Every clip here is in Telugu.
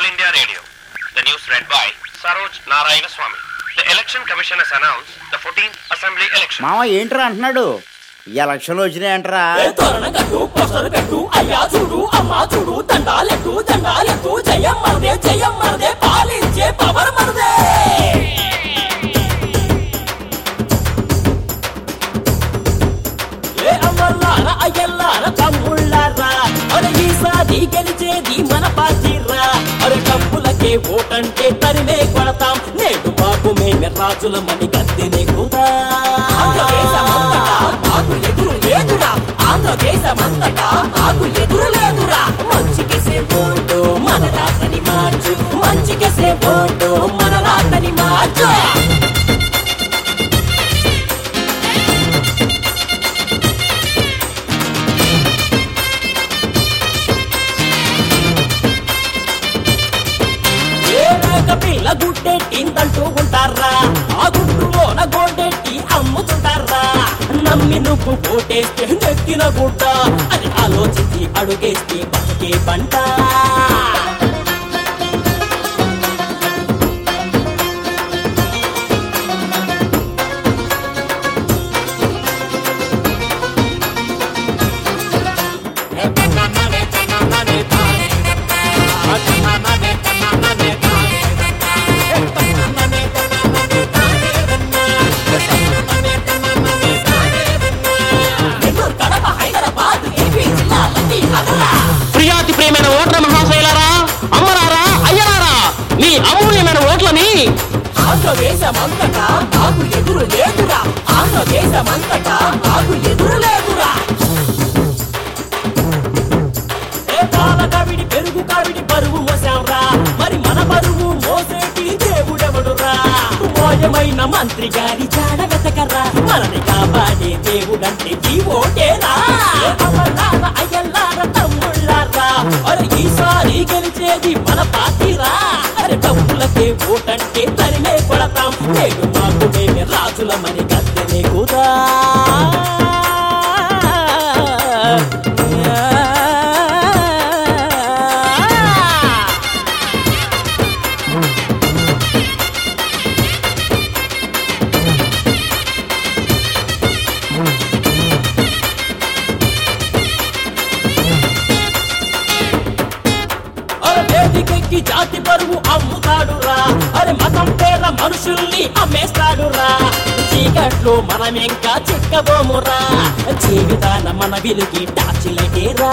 India Radio. The news read by Saroj Narayana Swami. The Election Commission has announced the 14th Assembly election. మామ ఏంట్రా అంటున్నాడు ఈ ఎలక్షన్లు వచ్చినాయంటరా ఏ తోరణ కట్టు పోస్టర్ కట్టు అయ్యా చూడు అమ్మా చూడు దండాలెట్టు దండాలెట్టు జయం మనదే జయం మనదే పాలించే పవర్ మనదే ఏ అమ్మల్లార అయ్యల్లార తమ్ముళ్ళారా అరే ఈసారి గెలిచేది మన పార్టీరా అరే డబ్బులకే ఓటంటే తరిమే కొడతాం నేడు బాబు మేమే రాజులమని గద్దెనే కూడా ఆంధ్రదేశమంతటా మాకు ఎదురు లేదురా ఆంధ్రదేశమంతటా మాకు ఎదురు లేదురా మంచికేసే ఓటు మన రాతని మార్చు మంచికేసే ఓటు మన రాతని మార్చు ఏ మేక పిల్ల గుడ్డెట్టిందంటూ ఉంటారా ఆ గుడ్డులోన గోడెట్టి అమ్ముతుంటారా నమ్మి నువ్వు ఓటేస్తే నెక్కిన గుడ్డ అది ఆలోచించి అడుగేస్తే బతికే పంట నెల్లూరు, కడప హైదరాబాద్ ఏపీ జిల్లాలన్నీ అదరా ప్రియాతి ప్రియమైన ఓట్ల మహాశైలారా అమ్మరారా అయ్యరారా మీ అమూల్యమైన ఓట్లని ఆంధ్రదేశమంతటా నాకు ఎదురు లేదురా ఆంధ్రదేశమంతటా నాకు ఎదురు లేదురా ఏ పాల కవిడి పెరుగు కవిడి బరువు మోసాంరా మరి మన బరువు మోసేటి దేవుడెవడురా మోయమైన మంత్రి గారి జాడ వెతకరా మనని కాపాడే దేవుడంటే ఈ ఓటేరా ఏ అమ్మలార అయ్యల్లార తమ్ముళ్ళారా అరే ఈసారి గెలిచేది మన పార్టీరా అరే డబ్బులకే ఓటంటే తరిమే కొడతాం నేడు మాకు మేమే రాజులమని గద్దెనే కూడా అరే వేదికెక్కి జాతి పరువు అమ్ముతాడురా అరే మతం పేర మనుషుల్ని అమ్మేస్తాడురా చీకట్లో మనం ఇంకా చిక్కబోమురా జీవితాన మన విలుగి టార్చిలైటేరా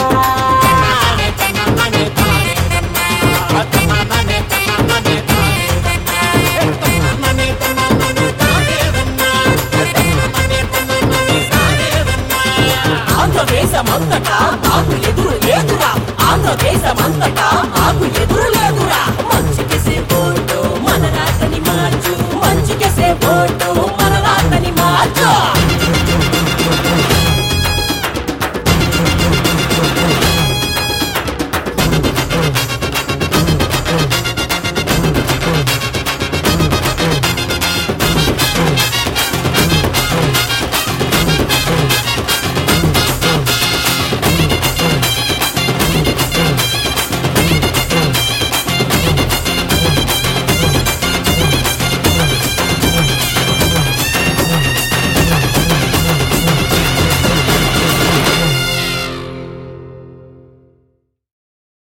ఆంధ్రదేశమంతటా మాకు ఎదురు లేదురా ఆంధ్రదేశమంతటా మాకు ఎదురు లేదురా మంచికి సేపు